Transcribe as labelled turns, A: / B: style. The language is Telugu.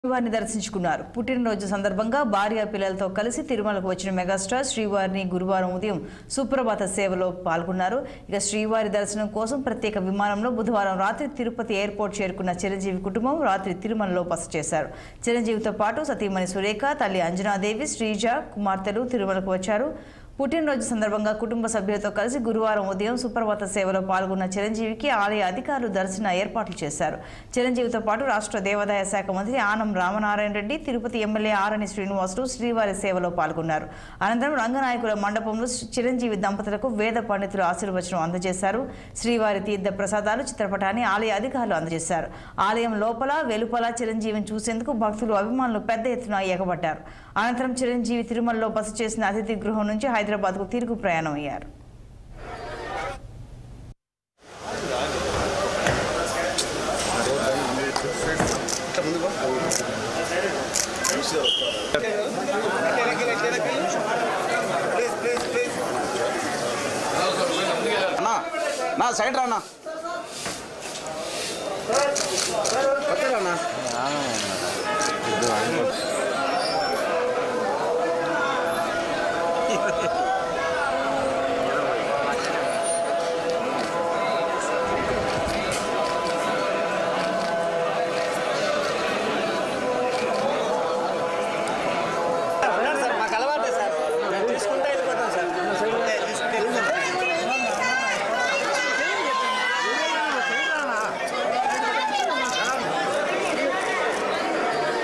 A: శ్రీవారిని దర్శించుకున్నారు పుట్టినరోజు సందర్భంగా భార్య పిల్లలతో కలిసి తిరుమలకు వచ్చిన మెగాస్టార్ శ్రీవారిని గురువారం ఉదయం సుప్రభాత సేవలో పాల్గొన్నారు ఇక శ్రీవారి దర్శనం కోసం ప్రత్యేక విమానంలో బుధవారం రాత్రి తిరుపతి ఎయిర్పోర్ట్ చేరుకున్న చిరంజీవి కుటుంబం రాత్రి తిరుమలలో బస చేశారు చిరంజీవితో పాటు సతీమణి సురేఖ తల్లి అంజనాదేవి శ్రీజ కుమార్తెలు తిరుమలకు వచ్చారు పుట్టినరోజు సందర్భంగా కుటుంబ సభ్యులతో కలిసి గురువారం ఉదయం సుప్రభాత సేవలో పాల్గొన్న చిరంజీవికి ఆలయ అధికారులు దర్శన ఏర్పాట్లు చేశారు చిరంజీవితో పాటు రాష్ట్ర దేవాదాయ శాఖ మంత్రి ఆనం రామనారాయణ రెడ్డి తిరుపతి ఎమ్మెల్యే ఆరణి శ్రీనివాసులు శ్రీవారి సేవలో పాల్గొన్నారు అనంతరం రంగనాయకుల మండపంలో చిరంజీవి దంపతులకు వేద పండితులు ఆశీర్వచనం అందజేశారు శ్రీవారి తీర్థ ప్రసాదాలు చిత్రపటాన్ని ఆలయ అధికారులు అందజేశారు ఆలయం లోపల వెలుపల చిరంజీవిని చూసేందుకు భక్తులు అభిమానులు పెద్ద ఎత్తున ఎగబడ్డారు అనంతరం చిరంజీవి తిరుమలలో బస చేసిన అతిథి గృహం నుంచి హైదరాబాద్కు తిరుగు ప్రయాణం అయ్యారు
B: అన్నా నా సైడ్ రా అన్నా వచ్చారా అన్నా